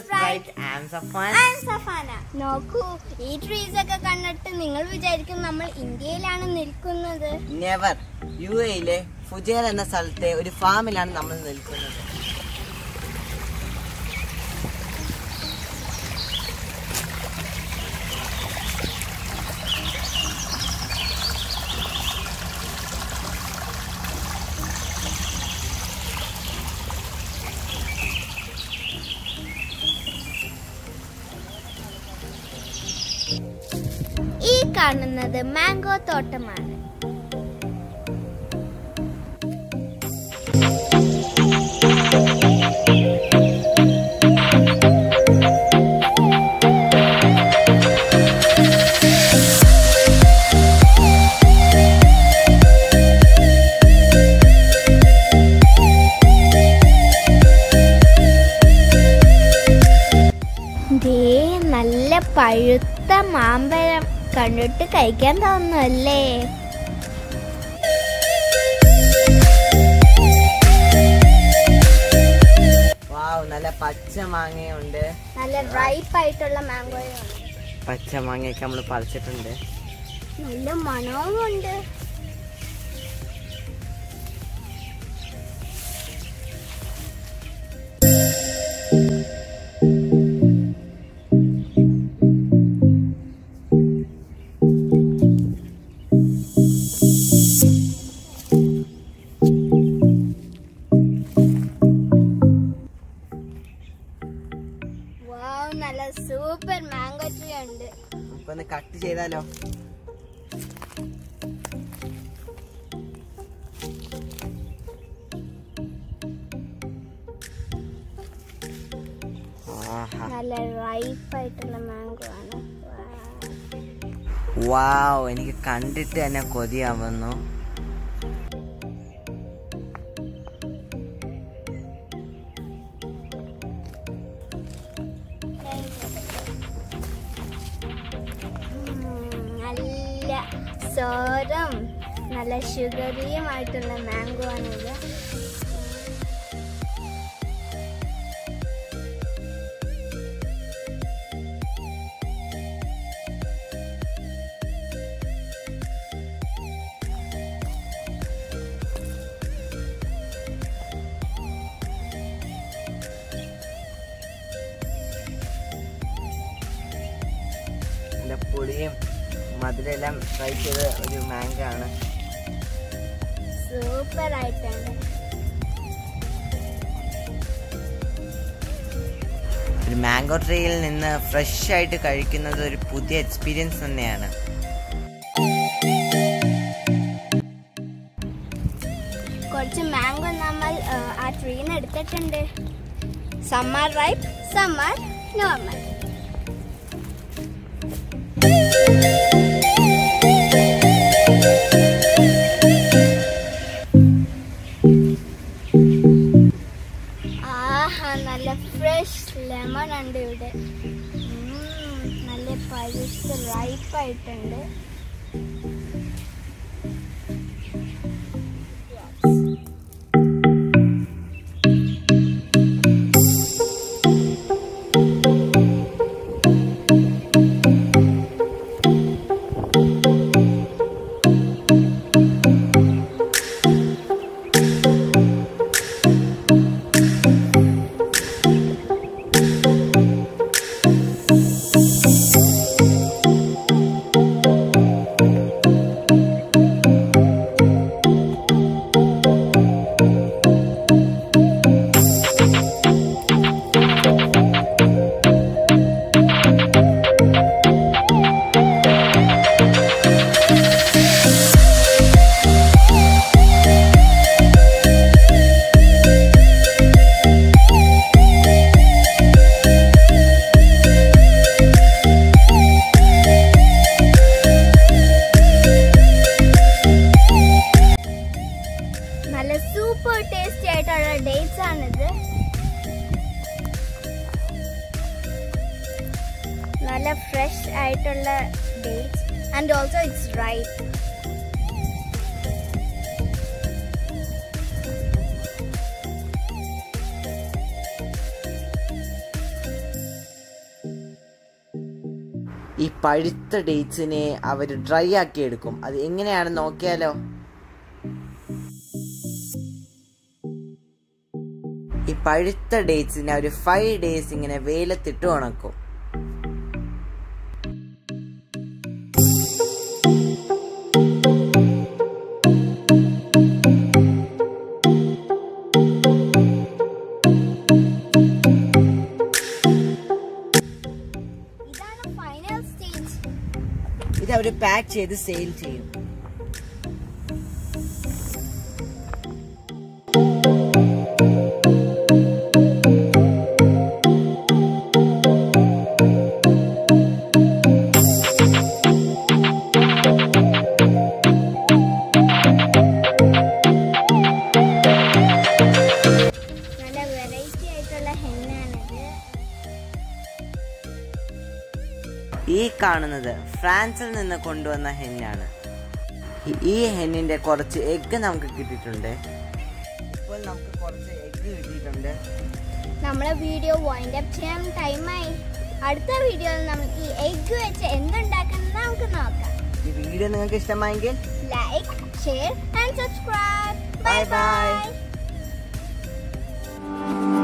Sprite. I'm Safwan. I'm Safana നോക്കൂ ഈ trees ഒക്കെ കണ്ടിട്ട് നിങ്ങൾ വിചാരിക്കും നമ്മൾ ഇന്ത്യയിലാണ് നിൽക്കുന്നത് നെവർ യു എയിലെ ഫുജേർ എന്ന സ്ഥലത്തെ ഒരു ഫാമിലാണ് നമ്മൾ നിൽക്കുന്നത് ഈ കാണുന്നത് മാംഗോ തോട്ടമാണ് ദേ നല്ല പഴുത്ത മാമ്പഴം കണ്ടിട്ട് കഴിക്കാൻ തോന്നുന്നല്ലേ വാവ് നല്ല പച്ച മാങ്ങയുണ്ട് നല്ല റൈപ്പ് ആയിട്ടുള്ള മാംഗോയും പച്ച മാങ്ങയൊക്കെ നമ്മൾ പറിച്ചിട്ടുണ്ട് നല്ല മണവും ഉണ്ട് വാവ് നല്ല സൂപ്പർ മാംഗോ ട്രീ ഉണ്ട് നമുക്കൊന്ന് കട്ട് ചെയ്താലോ ആഹാ. നല്ല റൈപ്പ് ആയിട്ടുള്ള മാംഗോ ആണ് Wow. വാവ് എനിക്ക് കണ്ടിട്ട് തന്നെ കൊതിയാവുന്നു ഉം, നല്ല സോറും നല്ല ഷുഗറിയുമായിട്ടുള്ള മാംഗോ ആണിത് നല്ല പുളിയും മധുരെല്ലാം ട്രൈ ചെയ്ത ഒരു മാങ്കോ ആണ് സൂപ്പർ ആയിട്ടുണ്ട് ഒരു മാംഗോ ട്രീയിൽ നിന്ന് ഫ്രഷ് ആയിട്ട് കഴിക്കുന്നത് ഒരു പുതിയ എക്സ്പീരിയൻസ് തന്നെയാണ് കുറച്ച് മാംഗോ നമ്മൾ ആ, ആ ട്രീന്ന് എടുത്തിട്ടുണ്ട് സമ്മർ റൈപ്പ് സമ്മർ നോർമൽ ആഹാ നല്ല ഫ്രഷ് ലെമൺ ഉണ്ട് ഇവിടെ ഉം, നല്ല പഴുത്ത് റൈപ്പ് ആയിട്ടുണ്ട് നല്ല സൂപ്പർ ടേസ്റ്റി ആയിട്ടുള്ള ഡേറ്റ്സ് ആണിത് നല്ല ഫ്രഷ് ആയിട്ടുള്ള dates and also it's right ഈ പഴുത്ത ഡേറ്റ്സിനെ അവർ ഡ്രൈ ആക്കി എടുക്കും അത് എങ്ങനെയാണെന്ന് നോക്കിയാലോ ഈ പഴുത്ത ഡേറ്റ്സിനെ അവർ ഫൈവ് ഡേയ്സ് ഇങ്ങനെ വെയിലത്തിട്ട് ഉണക്കും ഇതാണ് ഫൈനൽ സ്റ്റേജ് ഇത് അവർ പാക്ക് ചെയ്ത് സെയിൽ ചെയ്യും നല്ല വെറൈറ്റി ആയിട്ടുള്ള ഹെന്നാണിത് ഈ കാണുന്നത് ഫ്രാൻസിൽ നിന്ന് കൊണ്ടുവന്ന ഹെന്നാണ് ഈ- ഈ ഹെന്നിന്റെ കുറച്ച് എഗ്ഗ് നമുക്ക് കിട്ടിയിട്ടുണ്ട് ഇപ്പോൾ നമുക്ക് കുറച്ച് എഗ്ഗ് കിട്ടിയിട്ടുണ്ട് നമ്മളെ വീഡിയോ വൈൻഡ് അപ്പ് ചെയ്യാൻ ടൈമായി അടുത്ത വീഡിയോയിൽ നമുക്ക് ഈ എഗ് വെച്ച് എന്തുണ്ടാക്കണം നമുക്ക് നോക്കാം ഈ വീഡിയോ നിങ്ങൾക്ക് ഇഷ്ടമായെങ്കിൽ like share and subscribe bye Bye bye. By